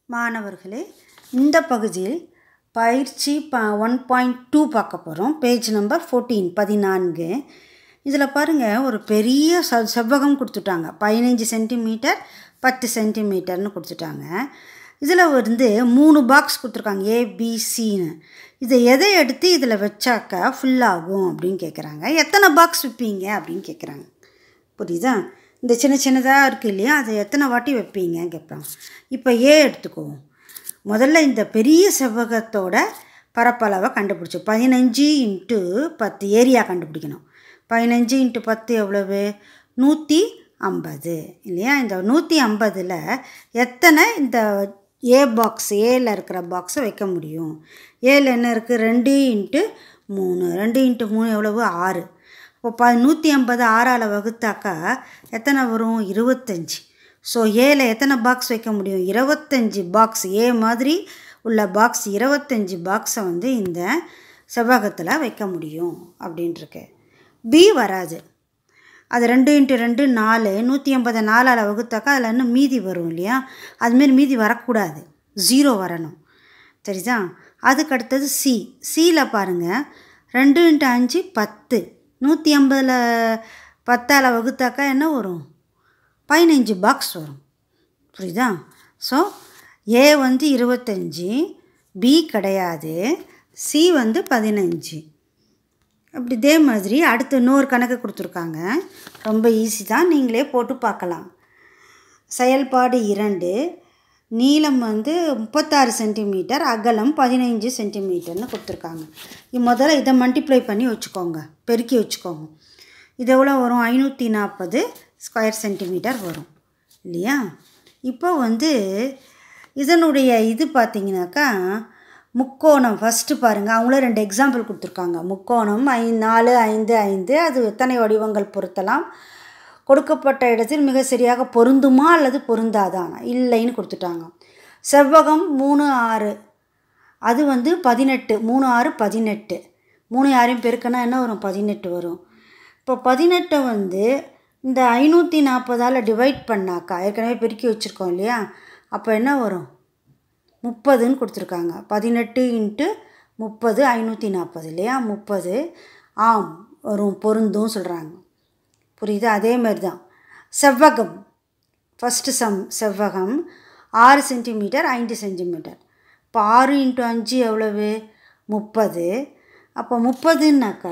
மாணவர்களே இந்த பகுதியில் பயிற்சி ப ஒன் பாயிண்ட் டூ பார்க்க போகிறோம் பேஜ் நம்பர் ஃபோர்டீன் பதினான்கு இதில் பாருங்கள் ஒரு பெரிய ச செவ்வகம் கொடுத்துட்டாங்க பதினஞ்சு சென்டிமீட்டர் பத்து சென்டிமீட்டர்னு கொடுத்துட்டாங்க இதில் வந்து மூணு பாக்ஸ் கொடுத்துருக்காங்க ஏபிசின்னு இதை எதை எடுத்து இதில் வச்சாக்கா ஃபுல்லாகும் அப்படின்னு கேட்குறாங்க எத்தனை பாக்ஸ் விற்பீங்க அப்படின்னு கேட்குறாங்க புரியுதா இந்த சின்ன சின்னதாக இருக்குது இல்லையா அதை எத்தனை வாட்டி வைப்பீங்க கேட்பாங்க இப்போ ஏ எடுத்துக்குவோம் முதல்ல இந்த பெரிய செவ்வகத்தோட பரப்பளவை கண்டுபிடிச்சோம் பதினஞ்சு இன்ட்டு பத்து ஏரியா கண்டுபிடிக்கணும் பதினஞ்சு இன்ட்டு பத்து எவ்வளவு நூற்றி ஐம்பது இல்லையா இந்த நூற்றி ஐம்பதில் எத்தனை இந்த ஏ பாக்ஸ் ஏல இருக்கிற பாக்ஸை வைக்க முடியும் ஏல என்ன இருக்குது ரெண்டு இன்ட்டு மூணு ரெண்டு இன்ட்டு மூணு எவ்வளவு ஆறு இப்போ ப நூற்றி ஐம்பது ஆறால் வகுத்தாக்கா எத்தனை வரும் இருபத்தஞ்சி ஸோ ஏல எத்தனை பாக்ஸ் வைக்க முடியும் இருபத்தஞ்சி பாக்ஸ் ஏ மாதிரி உள்ள பாக்ஸ் இருபத்தஞ்சி பாக்ஸை வந்து இந்த செவ்வகத்தில் வைக்க முடியும் அப்படின்ட்டுருக்கு பி வராது அது ரெண்டு இன்ட்டு ரெண்டு நாலு நூற்றி ஐம்பது நாலால் வகுத்தாக்கா அதில் இன்னும் மீதி வரும் இல்லையா அதுமாரி மீதி வரக்கூடாது ஜீரோ வரணும் சரிதா அதுக்கு அடுத்தது சி சியில் பாருங்கள் ரெண்டு இன்ட்டு அஞ்சு பத்து நூற்றி ஐம்பதில் பத்தால் வகுத்தாக்கா என்ன வரும் பதினஞ்சு பாக்ஸ் வரும் புரியுதா ஸோ ஏ வந்து இருபத்தஞ்சி பி கிடையாது சி வந்து பதினஞ்சு அப்படி இதே மாதிரி அடுத்து இன்னொரு கணக்கு கொடுத்துருக்காங்க ரொம்ப ஈஸி தான் நீங்களே போட்டு பார்க்கலாம் செயல்பாடு இரண்டு நீளம் வந்து முப்பத்தாறு சென்டிமீட்டர் அகலம் பதினைஞ்சு சென்டிமீட்டர்னு கொடுத்துருக்காங்க இது முதல்ல இதை மல்டிப்ளை பண்ணி வச்சுக்கோங்க பெருக்கி வச்சுக்கோங்க இது எவ்வளோ வரும் ஐநூற்றி நாற்பது ஸ்கொயர் சென்டிமீட்டர் வரும் இல்லையா இப்போ வந்து இதனுடைய இது பார்த்திங்கனாக்கா முக்கோணம் ஃபஸ்ட்டு பாருங்கள் அவங்களே ரெண்டு எக்ஸாம்பிள் கொடுத்துருக்காங்க முக்கோணம் ஐ நாலு ஐந்து ஐந்து அது எத்தனை வடிவங்கள் பொருத்தலாம் கொடுக்கப்பட்ட இடத்தில் மிக சரியாக பொருந்துமா அல்லது பொருந்தாதானா இல்லைன்னு கொடுத்துட்டாங்க செவ்வகம் மூணு ஆறு அது வந்து பதினெட்டு மூணு ஆறு பதினெட்டு மூணு யாரையும் பெருக்கினா என்ன வரும் பதினெட்டு வரும் இப்போ பதினெட்டை வந்து இந்த ஐநூற்றி நாற்பதால் டிவைட் பண்ணாக்கா ஏற்கனவே பெருக்கி வச்சுருக்கோம் இல்லையா அப்போ என்ன வரும் முப்பதுன்னு கொடுத்துருக்காங்க பதினெட்டு இன்ட்டு முப்பது ஐநூற்றி நாற்பது இல்லையா முப்பது ஆம் வரும் பொருந்தும் சொல்கிறாங்க புரியுது அதே மாதிரி தான் செவ்வகம் ஃபஸ்ட்டு சம் செவ்வகம் ஆறு சென்டிமீட்டர் ஐந்து சென்டிமீட்டர் இப்போ ஆறு இன்ட்டு அஞ்சு எவ்வளவு முப்பது அப்போ முப்பதுன்னாக்கா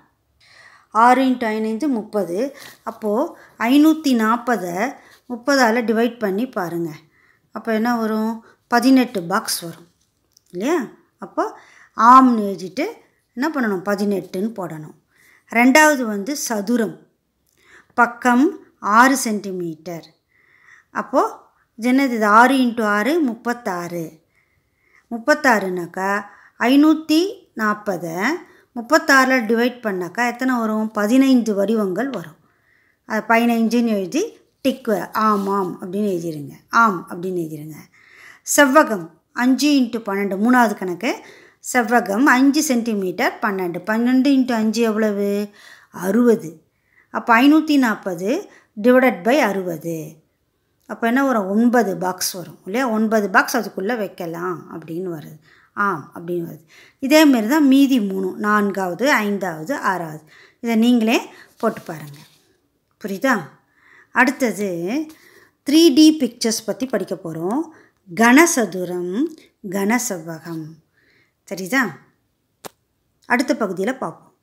ஆறு இன்ட்டு ஐந்து முப்பது அப்போது ஐநூற்றி நாற்பதை முப்பதால் டிவைட் பண்ணி பாருங்கள் அப்போ என்ன வரும் பதினெட்டு பாக்ஸ் வரும் இல்லையா அப்போ ஆம்னு எழுதிட்டு என்ன பண்ணணும் பதினெட்டுன்னு போடணும் ரெண்டாவது வந்து சதுரம் பக்கம் ஆறு சென்டிமீட்டர் அப்போது இது என்னது இது ஆறு இன்ட்டு ஆறு முப்பத்தாறு முப்பத்தாறுனாக்கா ஐநூற்றி நாற்பதை முப்பத்தாறில் டிவைட் பண்ணாக்கா எத்தனை வரும் பதினைந்து வடிவங்கள் வரும் அது பதினைஞ்சுன்னு எழுதி டிக் ஆம் ஆம் அப்படின்னு எழுதிருங்க ஆம் அப்படின்னு எழுதிருங்க செவ்வகம் அஞ்சு இன்ட்டு பன்னெண்டு மூணாவது கணக்கு செவ்வகம் அஞ்சு சென்டிமீட்டர் பன்னெண்டு பன்னெண்டு இன்ட்டு அஞ்சு எவ்வளவு அறுபது அப்போ ஐநூற்றி நாற்பது டிவைடட் பை அறுபது அப்போ என்ன வரும் ஒன்பது பாக்ஸ் வரும் இல்லையா ஒன்பது பாக்ஸ் அதுக்குள்ளே வைக்கலாம் அப்படின்னு வருது ஆம் அப்படின்னு வருது இதேமாரி தான் மீதி மூணு நான்காவது ஐந்தாவது ஆறாவது இதை நீங்களே போட்டு பாருங்கள் புரியுதா அடுத்தது த்ரீ டி பிக்சர்ஸ் பற்றி படிக்க போகிறோம் கனசதுரம் கனசெவ்வகம் சரிதா அடுத்த பகுதியில் பார்ப்போம்